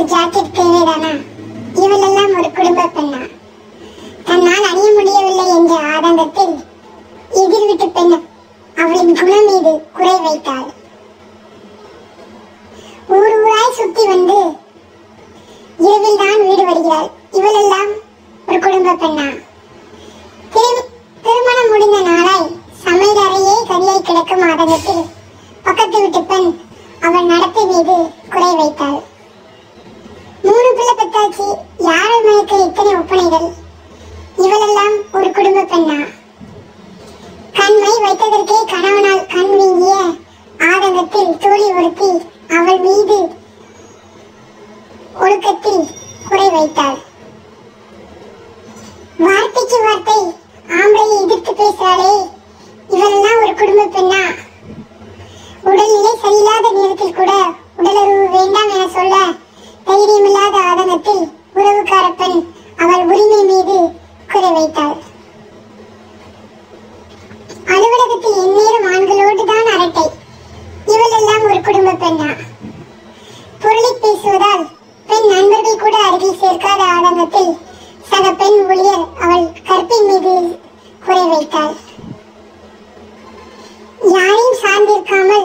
ஒரு ஜாக்கெட் தேவைதானா இவள் எல்லாம் ஒரு குடும்ப பெண்ணா தன்னால் அணிய முடியவில்லை என்ற ஆதங்கத்தில் எதிர் வீட்டு பெண் அவளின் குணம் மீது குறை வைத்தாள் ஊர் ஊராய் சுத்தி வந்து இரவில் தான் வீடு வருகிறாள் இவளெல்லாம் ஒரு குடும்ப பெண்ணா திரு- திருமணம் முடிந்த நாளாய் சமையல் அறையே கரியாய் கிடக்கும் ஆதங்கத்தில் பக்கத்து வீட்டு பெண் அவள் நடத்தை மீது குறை வைத்தாள் மூணு பிள்ளை பெத்தாச்சு யாரை மயக்க இத்தனை ஒப்பனைகள் இவளெல்லாம் ஒரு குடும்ப பெண்ணா கண்மை வைத்ததற்கே கணவனால் கண் வீங்கிய ஆதங்கத்தில் தோழி ஒருத்தி அவள் மீது ஒழுக்கத்தில் குறை வைத்தாள் வார்த்தைக்கு வார்த்தை ஆம்பளையை எதிர்த்து பேசுறாளே இவளெல்லாம் ஒரு குடும்ப பெண்ணா உடல்நிலை சரியில்லாத நேரத்தில் கூட உடலுறவு வேண்டாம் என சொல்ல தைரியமில்லாத ஆதங்கத்தில் உறவுக்கார பெண் அவள் உரிமை மீது குறை வைத்தாள் அலுவலகத்தில் எந்நேரம் ஆண்களோடு தான் அரட்டை இவள் எல்லாம் ஒரு குடும்ப பெண்ணா பொருளை பேசுவதால் பெண் நண்பர்கள் கூட அருகில் சேர்க்காத ஆதங்கத்தில் சக பெண் ஊழியர் அவள் கற்பின் மீது குறை வைத்தாள் யாரையும் சார்ந்திருக்காமல்